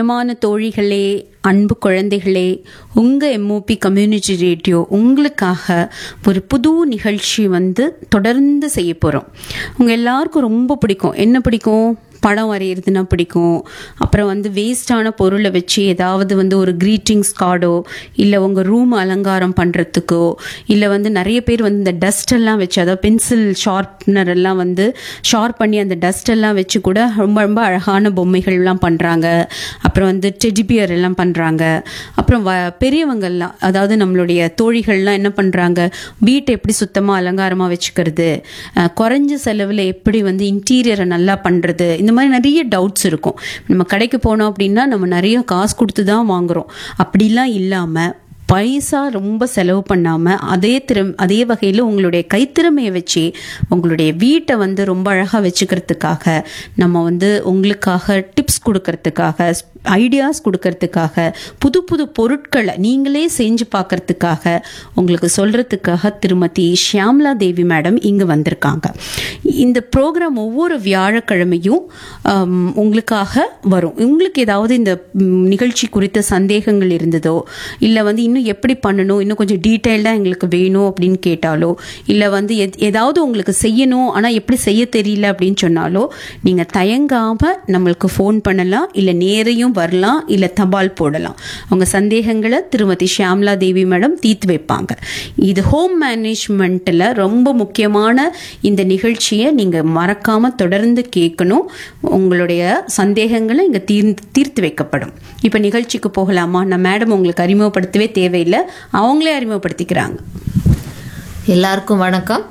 பிரியமான தோழிகளே அன்பு குழந்தைகளே உங்கள் எம்ஓபி கம்யூனிட்டி ரேடியோ உங்களுக்காக ஒரு புது நிகழ்ச்சி வந்து தொடர்ந்து செய்ய போகிறோம் உங்கள் எல்லாருக்கும் ரொம்ப பிடிக்கும் என்ன பிடிக்கும் படம் வரைகிறதுனா பிடிக்கும் அப்புறம் வந்து வேஸ்டான பொருளை வச்சு ஏதாவது வந்து ஒரு க்ரீட்டிங்ஸ் கார்டோ இல்லை உங்கள் ரூம் அலங்காரம் பண்ணுறதுக்கோ இல்லை வந்து நிறைய பேர் வந்து இந்த டஸ்ட் எல்லாம் வச்சு அதாவது பென்சில் ஷார்ப்னர் எல்லாம் வந்து ஷார்ப் பண்ணி அந்த டஸ்ட் எல்லாம் வச்சு கூட ரொம்ப ரொம்ப அழகான பொம்மைகள்லாம் பண்ணுறாங்க அப்புறம் வந்து டெடிபியர் எல்லாம் பண்ணுறாங்க அப்புறம் வ பெரியவங்கள்லாம் அதாவது நம்மளுடைய தோழிகள்லாம் என்ன பண்ணுறாங்க வீட்டை எப்படி சுத்தமாக அலங்காரமாக வச்சுக்கிறது அஹ், குறைஞ்ச செலவில் எப்படி வந்து இன்டீரியரை நல்லா பண்ணுறது இந்த மாதிரி நிறைய டவுட்ஸ் இருக்கும் நம்ம கடைக்கு போனோம் அப்படின்னா நம்ம நிறைய காசு கொடுத்து தான் வாங்குறோம் அப்படிலாம் இல்லாமல் பைசா ரொம்ப செலவு பண்ணாமல் அதே திறம் அதே வகையில் உங்களுடைய கைத்திறமையை வச்சு உங்களுடைய வீட்டை வந்து ரொம்ப அழகாக வச்சுக்கிறதுக்காக நம்ம வந்து உங்களுக்காக டிப்ஸ் கொடுக்கறதுக்காக ஐடியாஸ் கொடுக்கறதுக்காக புது புது பொருட்களை நீங்களே செஞ்சு பார்க்கறதுக்காக உங்களுக்கு சொல்கிறதுக்காக திருமதி ஷியாம்லா தேவி மேடம் இங்கே வந்திருக்காங்க இந்த ப்ரோக்ராம் ஒவ்வொரு வியாழக்கிழமையும் ஆம், உங்களுக்காக வரும் உங்களுக்கு ஏதாவது இந்த ம், நிகழ்ச்சி குறித்த சந்தேகங்கள் இருந்ததோ இல்லை வந்து இன்னும் எப்படி பண்ணணும் இன்னும் கொஞ்சம் டீட்டெயில்டாக எங்களுக்கு வேணும் அப்படின்னு கேட்டாலோ இல்லை வந்து எத்- ஏதாவது உங்களுக்கு செய்யணும் ஆனால் எப்படி செய்ய தெரியல அப்படின்னு சொன்னாலோ நீங்கள் தயங்காமல் நம்மளுக்கு ஃபோன் பண்ணலாம் இல்லை நேரையும் வரலாம் இல்லை தபால் போடலாம் உங்க சந்தேகங்களை திருமதி ஷியாம்லா தேவி மேடம் தீர்த்து வைப்பாங்க இது ஹோம் மேனேஜ்மெண்ட்டில் ரொம்ப முக்கியமான இந்த நிகழ்ச்சியை நீங்கள் மறக்காமல் தொடர்ந்து கேட்கணும் உங்களுடைய சந்தேகங்களை இங்கே தீர்ந்து தீர்த்து வைக்கப்படும் இப்போ நிகழ்ச்சிக்கு போகலாமா நான் மேடம் உங்களுக்கு அறிமுகப்படுத்தவே தேவையில்லை அவங்களே அறிமுகப்படுத்திக்கிறாங்க எல்லாருக்கும் வணக்கம்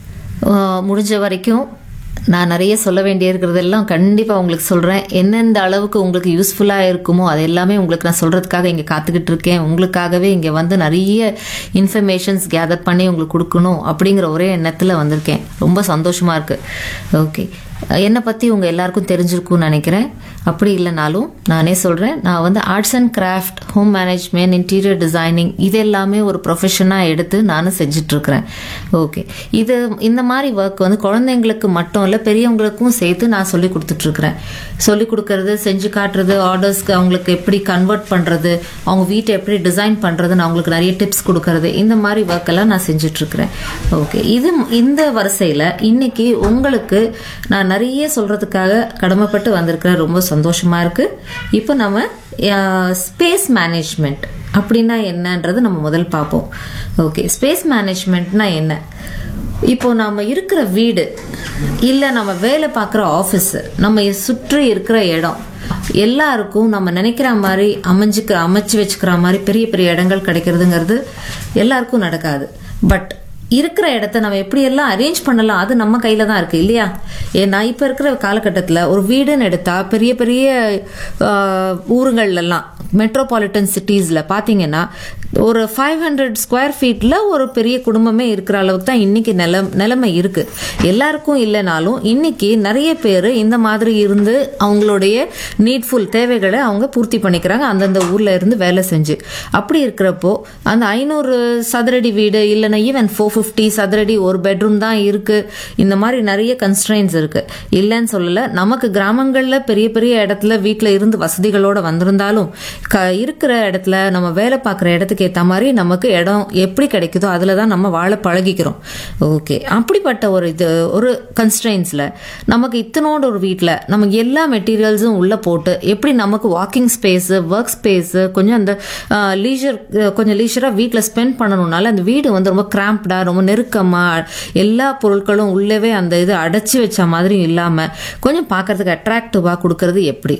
அஹ் முடிஞ்ச வரைக்கும் நான் நிறைய சொல்ல வேண்டியிருக்கிறதெல்லாம் கண்டிப்பாக உங்களுக்கு சொல்கிறேன் எந்தெந்த அளவுக்கு உங்களுக்கு யூஸ்ஃபுல்லாக இருக்குமோ அது எல்லாமே உங்களுக்கு நான் சொல்கிறதுக்காக இங்கே காத்துக்கிட்டு இருக்கேன் உங்களுக்காகவே இங்கே வந்து நிறைய இன்ஃபர்மேஷன்ஸ் கேதர் பண்ணி உங்களுக்கு கொடுக்கணும் அப்படிங்கிற ஒரே எண்ணத்தில் வந்திருக்கேன் ரொம்ப சந்தோஷமாக இருக்குது ஓகே என்னை பற்றி உங்கள் எல்லாருக்கும் தெரிஞ்சிருக்கும்னு நினைக்கிறேன் அப்படி இல்லைனாலும் நானே சொல்கிறேன் நான் வந்து arts and craft home management interior designing இது எல்லாமே ஒரு ப்ரொஃபஷனாக எடுத்து நானும் செஞ்சிட்ருக்கிறேன் ஓகே இது இந்த மாதிரி ஒர்க் வந்து குழந்தைங்களுக்கு மட்டும் இல்லை பெரியவங்களுக்கும் சேர்த்து நான் சொல்லி கொடுத்துட்ருக்குறேன் சொல்லி கொடுக்கறது செஞ்சு காட்டுறது ஆர்டர்ஸ்க்கு அவங்களுக்கு எப்படி கன்வெர்ட் பண்ணுறது அவங்க வீட்டை எப்படி டிசைன் பண்ணுறதுன்னு அவங்களுக்கு நிறைய டிப்ஸ் கொடுக்கறது இந்த மாதிரி ஒர்க் எல்லாம் நான் செஞ்சிட்ருக்கிறேன் ஓகே இது இந்த வரிசையில் இன்னைக்கு உங்களுக்கு நான் நிறைய சொல்கிறதுக்காக கடமைப்பட்டு வந்திருக்கிறேன் ரொம்ப சந்தோஷமா இருக்கு இப்போ நம்ம ஸ்பேஸ் மேனேஜ்மெண்ட் அப்படின்னா என்னன்றது நம்ம முதல் பார்ப்போம் ஓகே ஸ்பேஸ் மேனேஜ்மெண்ட்னா என்ன இப்போ நம்ம இருக்கிற வீடு இல்லை நம்ம வேலை பார்க்குற ஆஃபீஸ் நம்ம சுற்றி இருக்கிற இடம் எல்லாருக்கும் நம்ம நினைக்கிற மாதிரி அமைஞ்சுக்க அமைச்சு வச்சுக்கிற மாதிரி பெரிய பெரிய இடங்கள் கிடைக்கிறதுங்கிறது எல்லாருக்கும் நடக்காது பட் இருக்கிற இடத்த நம்ம எப்படி எல்லாம் அரேஞ்ச் பண்ணலாம் அது நம்ம கையில தான் இருக்கு இல்லையா ஏன்னா இப்ப இருக்கிற காலகட்டத்தில் ஒரு வீடுன்னு எடுத்தா பெரிய பெரிய ஆஹ், ஊருங்கள்ல எல்லாம் மெட்ரோபாலிட்டன் சிட்டிஸ்ல பாத்தீங்கன்னா ஒரு ஃபைவ் ஹண்ட்ரட் ஸ்கொயர் ஃபீட்ல ஒரு பெரிய குடும்பமே இருக்கிற அளவுக்கு தான் இன்னைக்கு நிலம் நிலைமை இருக்கு எல்லாருக்கும் இல்லைனாலும் இன்னைக்கு நிறைய பேர் இந்த மாதிரி இருந்து அவங்களுடைய நீட்ஃபுல் தேவைகளை அவங்க பூர்த்தி பண்ணிக்கிறாங்க அந்தந்த ஊர்ல இருந்து வேலை செஞ்சு அப்படி இருக்கிறப்போ அந்த ஐநூறு சதுரடி வீடு இல்லைன்னா ஈவன் ஃபோர் ஃபிஃப்டி சதுரடி ஒரு பெட்ரூம் தான் இருக்கு இந்த மாதிரி நிறைய கன்ஸ்ட்ரெயின்ஸ் இருக்கு இல்லைன்னு சொல்லல நமக்கு கிராமங்கள்ல பெரிய பெரிய இடத்துல வீட்டில் இருந்து வசதிகளோட வந்திருந்தாலும் க இருக்கிற இடத்துல நம்ம வேலை பார்க்குற இடத்துக்கு ஏற்ற மாதிரி நமக்கு இடம் எப்படி கிடைக்குதோ அதில் தான் நம்ம வாழ பழகிக்கிறோம் ஓகே அப்படிப்பட்ட ஒரு இது ஒரு கன்ஸ்ட்ரெயின்ஸில் நமக்கு இத்தனோட ஒரு வீட்டில் நமக்கு எல்லா மெட்டீரியல்ஸும் உள்ளே போட்டு எப்படி நமக்கு வாக்கிங் ஸ்பேஸு ஒர்க் ஸ்பேஸு கொஞ்சம் அந்த லீஷர் கொஞ்சம் லீஷராக வீட்டில் ஸ்பெண்ட் பண்ணணும்னால அந்த வீடு வந்து ரொம்ப கிராம்ப்டாக ரொம்ப நெருக்கமாக எல்லா பொருட்களும் உள்ளவே அந்த இது அடைச்சி வச்ச மாதிரி இல்லாமல் கொஞ்சம் பார்க்கறதுக்கு அட்ராக்டிவாக கொடுக்கறது எப்படி